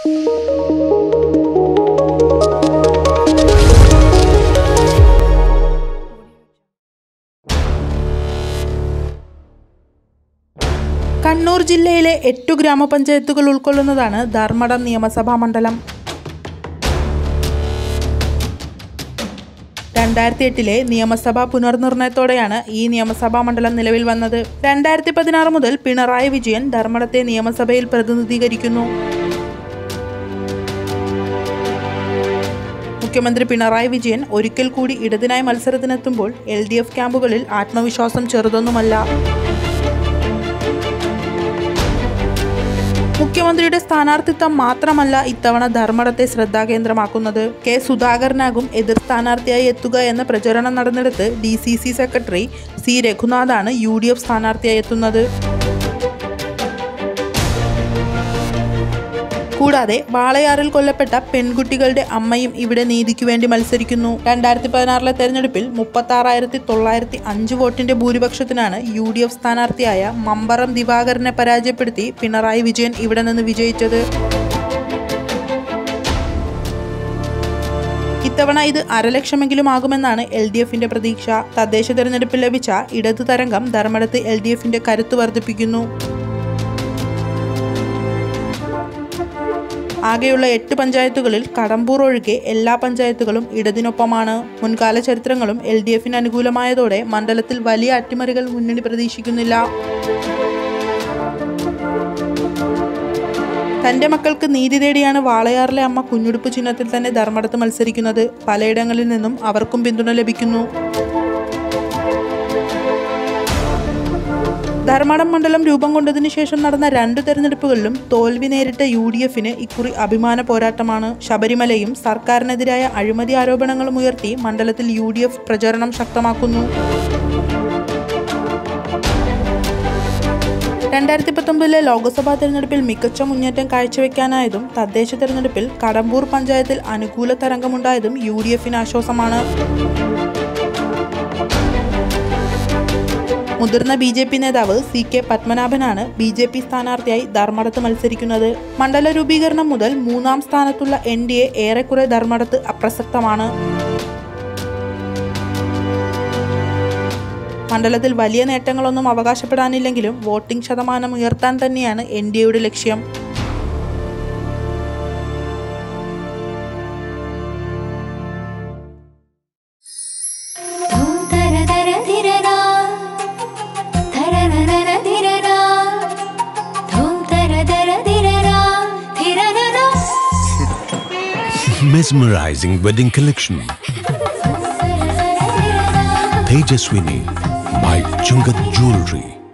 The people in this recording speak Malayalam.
കണ്ണൂർ ജില്ലയിലെ എട്ടു ഗ്രാമപഞ്ചായത്തുകൾ ഉൾക്കൊള്ളുന്നതാണ് ധർമ്മടം നിയമസഭാ മണ്ഡലം രണ്ടായിരത്തി എട്ടിലെ നിയമസഭാ പുനർനിർണയത്തോടെയാണ് ഈ നിയമസഭാ മണ്ഡലം നിലവിൽ വന്നത് രണ്ടായിരത്തി പതിനാറ് മുതൽ പിണറായി വിജയൻ ധർമ്മടത്തെ നിയമസഭയിൽ പ്രതിനിധീകരിക്കുന്നു മുഖ്യമന്ത്രി പിണറായി വിജയൻ ഒരിക്കൽ കൂടി ഇടതിനായി മത്സരത്തിനെത്തുമ്പോൾ എൽ ഡി എഫ് ക്യാമ്പുകളിൽ ആത്മവിശ്വാസം ചെറുതൊന്നുമല്ല മുഖ്യമന്ത്രിയുടെ സ്ഥാനാർത്ഥിത്വം മാത്രമല്ല ഇത്തവണ ധർമ്മടത്തെ ശ്രദ്ധാകേന്ദ്രമാക്കുന്നത് കെ സുധാകരനാകും എതിർ സ്ഥാനാർത്ഥിയായി എത്തുക എന്ന പ്രചരണം നടന്നിടത്ത് D C C secretary C രഘുനാഥാണ് യു ഡി എഫ് സ്ഥാനാർത്ഥിയായി എത്തുന്നത് കൂടാതെ വാളയാറിൽ കൊല്ലപ്പെട്ട പെൺകുട്ടികളുടെ അമ്മയും ഇവിടെ നീതിക്കു വേണ്ടി മത്സരിക്കുന്നു രണ്ടായിരത്തി പതിനാറിലെ തെരഞ്ഞെടുപ്പിൽ മുപ്പത്തി ആറായിരത്തി തൊള്ളായിരത്തി അഞ്ച് വോട്ടിന്റെ ഭൂരിപക്ഷത്തിനാണ് യു ഡി എഫ് സ്ഥാനാർത്ഥിയായ മമ്പറം ദിവാകരനെ പരാജയപ്പെടുത്തി പിണറായി വിജയൻ ഇവിടെ നിന്ന് വിജയിച്ചത് ഇത്തവണ ഇത് അരലക്ഷമെങ്കിലും ആകുമെന്നാണ് എൽ ഡി എഫിന്റെ പ്രതീക്ഷ തദ്ദേശ തെരഞ്ഞെടുപ്പിൽ ലഭിച്ച ഇടതു തരംഗം ധർമ്മടത്ത് എൽ ഡി എഫിന്റെ കരുത്ത് വർദ്ധിപ്പിക്കുന്നു ആകെയുള്ള എട്ട് പഞ്ചായത്തുകളിൽ കടമ്പൂർ ഒഴികെ എല്ലാ പഞ്ചായത്തുകളും ഇടതിനൊപ്പമാണ് മുൻകാല ചരിത്രങ്ങളും എൽ ഡി എഫിന് അനുകൂലമായതോടെ മണ്ഡലത്തിൽ വലിയ അട്ടിമറികൾ മുന്നണി പ്രതീക്ഷിക്കുന്നില്ല തന്റെ മക്കൾക്ക് നീതി തേടിയാണ് വാളയാറിലെ അമ്മ കുഞ്ഞുടുപ്പ് ചിഹ്നത്തിൽ തന്നെ ധർമ്മടത്ത് മത്സരിക്കുന്നത് പലയിടങ്ങളിൽ നിന്നും അവർക്കും പിന്തുണ ലഭിക്കുന്നു ധർമ്മടം മണ്ഡലം രൂപം കൊണ്ടതിനു ശേഷം നടന്ന രണ്ടു തെരഞ്ഞെടുപ്പുകളിലും തോൽവി നേരിട്ട യു ഡി എഫിന് ഇക്കുറി അഭിമാന പോരാട്ടമാണ് ശബരിമലയും സർക്കാരിനെതിരായ അഴിമതി ആരോപണങ്ങളും ഉയർത്തി മണ്ഡലത്തിൽ യു ഡി എഫ് പ്രചരണം ശക്തമാക്കുന്നു രണ്ടായിരത്തി പത്തൊമ്പതിലെ ലോക്സഭാ തെരഞ്ഞെടുപ്പിൽ മികച്ച മുന്നേറ്റം കാഴ്ചവെക്കാനായതും തദ്ദേശ തെരഞ്ഞെടുപ്പിൽ കടമ്പൂർ പഞ്ചായത്തിൽ അനുകൂല തരംഗമുണ്ടായതും യു ഡി എഫിന് ആശ്വാസമാണ് മുതിർന്ന ബി ജെ പി നേതാവ് സി കെ പത്മനാഭനാണ് ബി ജെ പി സ്ഥാനാർത്ഥിയായി ധർമ്മടത്ത് മത്സരിക്കുന്നത് മണ്ഡല രൂപീകരണം മുതൽ മൂന്നാം സ്ഥാനത്തുള്ള എൻ ഡി എ ഏറെക്കുറെ ധർമ്മടത്ത് അപ്രസക്തമാണ് മണ്ഡലത്തിൽ വലിയ നേട്ടങ്ങളൊന്നും അവകാശപ്പെടാനില്ലെങ്കിലും വോട്ടിംഗ് ശതമാനം ഉയർത്താൻ തന്നെയാണ് എൻ ഡി എയുടെ ലക്ഷ്യം ധൂം തര തര ധിരരാ ധരരരര ധിരരാ ധൂം തര തര ധിരരാ ധിരരരാ mesmerizing wedding collection. Tejaswini by Chungat Jewelry.